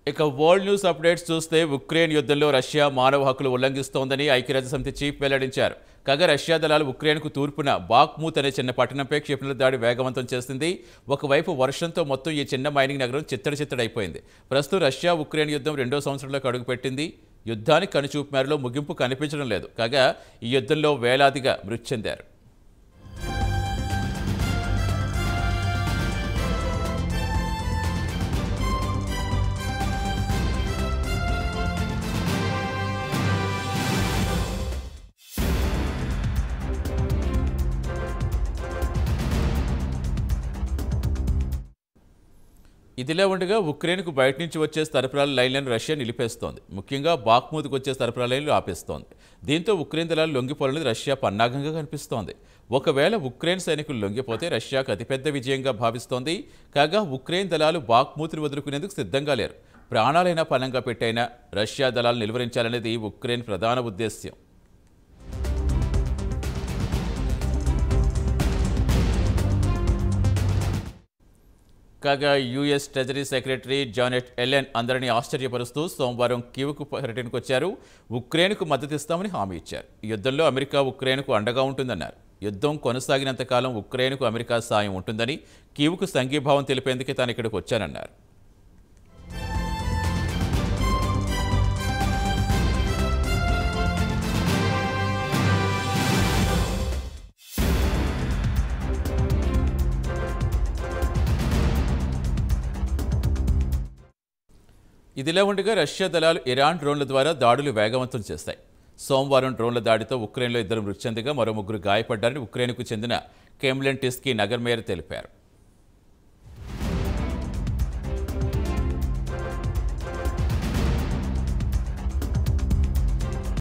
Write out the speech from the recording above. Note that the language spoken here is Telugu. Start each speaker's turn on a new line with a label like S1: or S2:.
S1: ఇక వరల్డ్ న్యూస్ అప్డేట్స్ చూస్తే ఉక్రెయిన్ యుద్ధంలో రష్యా మానవ హక్కులు ఉల్లంఘిస్తోందని ఐక్యరాజ్య సమితి చీఫ్ వెల్లడించారు కాగా రష్యా దళాలు ఉక్రెయిన్కు తూర్పున బాక్మూత్ అనే చిన్న పట్టణంపై క్షిపణుల దాడి వేగవంతం చేసింది ఒకవైపు వర్షంతో మొత్తం ఈ చిన్న మైనింగ్ నగరం చిత్తడి చిత్తడైపోయింది ప్రస్తుతం రష్యా ఉక్రెయిన్ యుద్ధం రెండో సంవత్సరంలోకి అడుగుపెట్టింది యుద్ధానికి కనుచూపు మేరలో ముగింపు కనిపించడం లేదు కాగా ఈ యుద్ధంలో వేలాదిగా మృతి చెందారు ఇదిలా ఉండగా ఉక్రెయిన్కు బయట నుంచి వచ్చే సరఫరాల లైన్లను రష్యా నిలిపేస్తోంది ముఖ్యంగా బాక్మూత్కు వచ్చే సరఫరా లైన్లు ఆపేస్తోంది దీంతో ఉక్రెయిన్ దళాలు లొంగిపోలేదు రష్యా పన్నాగంగా కనిపిస్తోంది ఒకవేళ ఉక్రెయిన్ సైనికులు లొంగిపోతే రష్యాకు అతిపెద్ద విజయంగా భావిస్తోంది కాగా ఉక్రెయిన్ దళాలు బాక్మూత్ను వదులుకునేందుకు సిద్ధంగా లేరు ప్రాణాలైనా పనంగా పెట్టైనా రష్యా దళాలు నిలువరించాలనేది ఉక్రెయిన్ ప్రధాన ఉద్దేశ్యం కాగా US treasury secretary Janet Yellen అందరినీ ఆశ్చర్యపరుస్తూ సోమవారం కీవ్కు పర్యటనకు వచ్చారు ఉక్రెయిన్కు మద్దతిస్తామని హామీ ఇచ్చారు ఈ యుద్ధంలో అమెరికా ఉక్రెయిన్కు అండగా ఉంటుందన్నారు యుద్ధం కొనసాగినంత కాలం ఉక్రెయిన్కు అమెరికా సాయం ఉంటుందని కీవ్కు సంఘీభావం తెలిపేందుకే తాను ఇక్కడికి వచ్చానన్నారు ఇదిలా ఉండగా రష్యా దళాలు ఇరాన్ డ్రోన్ల ద్వారా దాడులు వేగవంతం చేస్తాయి సోమవారం డ్రోన్ల దాడితో ఉక్రెయిన్లో ఇద్దరు మృతి చెందగా మరో ముగ్గురు గాయపడ్డారని ఉక్రెయిన్కు చెందిన కెమ్లెన్ టిస్కీ నగర్ మేయర్ తెలిపారు